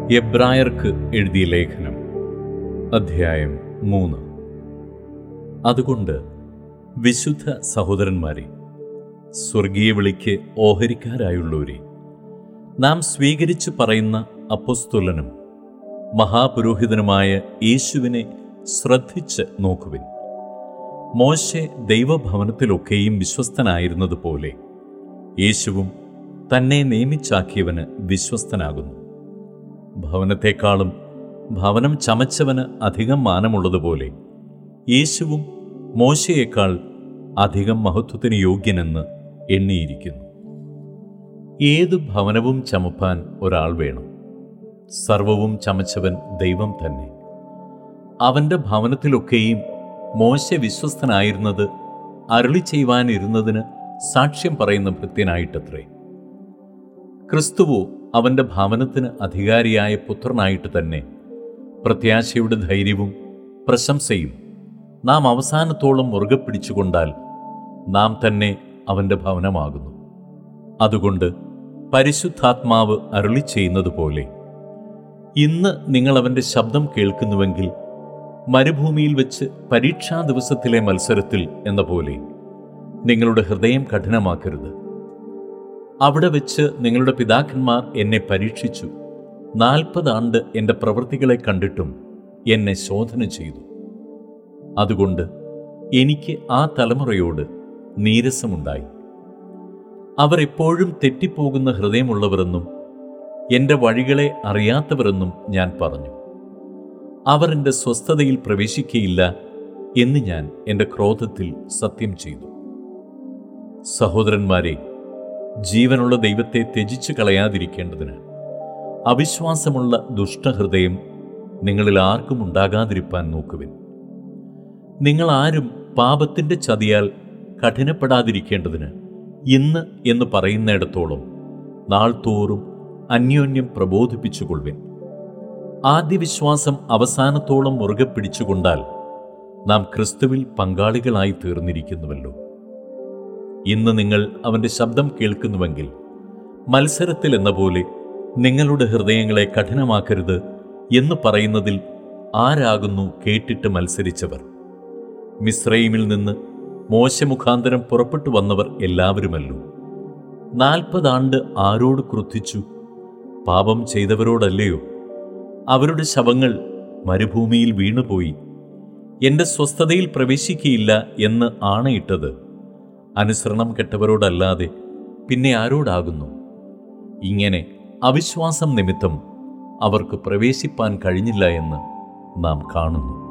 എബ്രായർക്ക് എഴുതിയ ലേഖനം അധ്യായം മൂന്ന് അതുകൊണ്ട് വിശുദ്ധ സഹോദരന്മാരെ സ്വർഗീയ വിളിക്ക് ഓഹരിക്കാരായുള്ളവരെ നാം സ്വീകരിച്ചു പറയുന്ന അപ്പൊസ്തുലനും മഹാപുരോഹിതനുമായ യേശുവിനെ ശ്രദ്ധിച്ച് നോക്കുവിൻ മോശെ ദൈവഭവനത്തിലൊക്കെയും വിശ്വസ്തനായിരുന്നതുപോലെ യേശുവും തന്നെ നിയമിച്ചാക്കിയവന് വിശ്വസ്തനാകുന്നു ഭവനത്തെക്കാളും ഭവനം ചമച്ചവന് അധികം മാനമുള്ളതുപോലെ യേശുവും മോശയേക്കാൾ അധികം മഹത്വത്തിന് യോഗ്യനെന്ന് എണ്ണിയിരിക്കുന്നു ഏതു ഭവനവും ചമപ്പാൻ ഒരാൾ വേണം സർവവും ചമച്ചവൻ ദൈവം തന്നെ അവന്റെ ഭവനത്തിലൊക്കെയും മോശ വിശ്വസ്തനായിരുന്നത് അരുളി ചെയ്യുവാനിരുന്നതിന് സാക്ഷ്യം പറയുന്ന ഭൃത്യനായിട്ടത്രേ ക്രിസ്തുവോ അവന്റെ ഭവനത്തിന് അധികാരിയായ പുത്രനായിട്ട് തന്നെ പ്രത്യാശയുടെ ധൈര്യവും പ്രശംസയും നാം അവസാനത്തോളം മുറുകെ പിടിച്ചുകൊണ്ടാൽ നാം തന്നെ അവന്റെ ഭവനമാകുന്നു അതുകൊണ്ട് പരിശുദ്ധാത്മാവ് അരുളി ചെയ്യുന്നത് പോലെ ഇന്ന് നിങ്ങൾ അവന്റെ ശബ്ദം കേൾക്കുന്നുവെങ്കിൽ മരുഭൂമിയിൽ വെച്ച് പരീക്ഷാ ദിവസത്തിലെ മത്സരത്തിൽ എന്ന പോലെ നിങ്ങളുടെ ഹൃദയം കഠിനമാക്കരുത് അവിടെ വെച്ച് നിങ്ങളുടെ പിതാക്കന്മാർ എന്നെ പരീക്ഷിച്ചു നാൽപ്പത് ആണ്ട് എൻ്റെ പ്രവൃത്തികളെ കണ്ടിട്ടും എന്നെ ശോധന ചെയ്തു അതുകൊണ്ട് എനിക്ക് ആ തലമുറയോട് നീരസമുണ്ടായി അവർ എപ്പോഴും തെറ്റിപ്പോകുന്ന ഹൃദയമുള്ളവരെന്നും എൻ്റെ വഴികളെ അറിയാത്തവരെന്നും ഞാൻ പറഞ്ഞു അവർ എൻ്റെ സ്വസ്ഥതയിൽ പ്രവേശിക്കയില്ല എന്ന് ഞാൻ എൻ്റെ ക്രോധത്തിൽ സത്യം ചെയ്തു സഹോദരന്മാരെ ജീവനുള്ള ദൈവത്തെ ത്യജിച്ചു കളയാതിരിക്കേണ്ടതിന് അവിശ്വാസമുള്ള ദുഷ്ടഹൃദയം നിങ്ങളിൽ ആർക്കും ഉണ്ടാകാതിരിപ്പാൻ നോക്കുവിൻ നിങ്ങൾ ആരും പാപത്തിൻ്റെ ചതിയാൽ കഠിനപ്പെടാതിരിക്കേണ്ടതിന് ഇന്ന് എന്ന് പറയുന്നിടത്തോളം നാൾ തോറും അന്യോന്യം പ്രബോധിപ്പിച്ചുകൊള്ളുവിൻ ആദ്യ വിശ്വാസം അവസാനത്തോളം മുറുകെ പിടിച്ചുകൊണ്ടാൽ നാം ക്രിസ്തുവിൽ പങ്കാളികളായി തീർന്നിരിക്കുന്നുവല്ലോ ഇന്ന് നിങ്ങൾ അവന്റെ ശബ്ദം കേൾക്കുന്നുവെങ്കിൽ മത്സരത്തിൽ എന്ന പോലെ നിങ്ങളുടെ ഹൃദയങ്ങളെ കഠിനമാക്കരുത് എന്ന് പറയുന്നതിൽ ആരാകുന്നു കേട്ടിട്ട് മത്സരിച്ചവർ മിശ്രൈമിൽ നിന്ന് മോശമുഖാന്തരം പുറപ്പെട്ടു വന്നവർ എല്ലാവരുമല്ലോ നാൽപ്പതാണ്ട് ആരോട് ക്രുദ്ധിച്ചു പാപം ചെയ്തവരോടല്ലയോ അവരുടെ ശവങ്ങൾ മരുഭൂമിയിൽ വീണുപോയി എന്റെ സ്വസ്ഥതയിൽ പ്രവേശിക്കയില്ല എന്ന് ആണയിട്ടത് അനുസരണം കെട്ടവരോടല്ലാതെ പിന്നെ ആരോടാകുന്നു ഇങ്ങനെ അവിശ്വാസം നിമിത്തം അവർക്ക് പ്രവേശിപ്പാൻ കഴിഞ്ഞില്ല എന്ന് നാം കാണുന്നു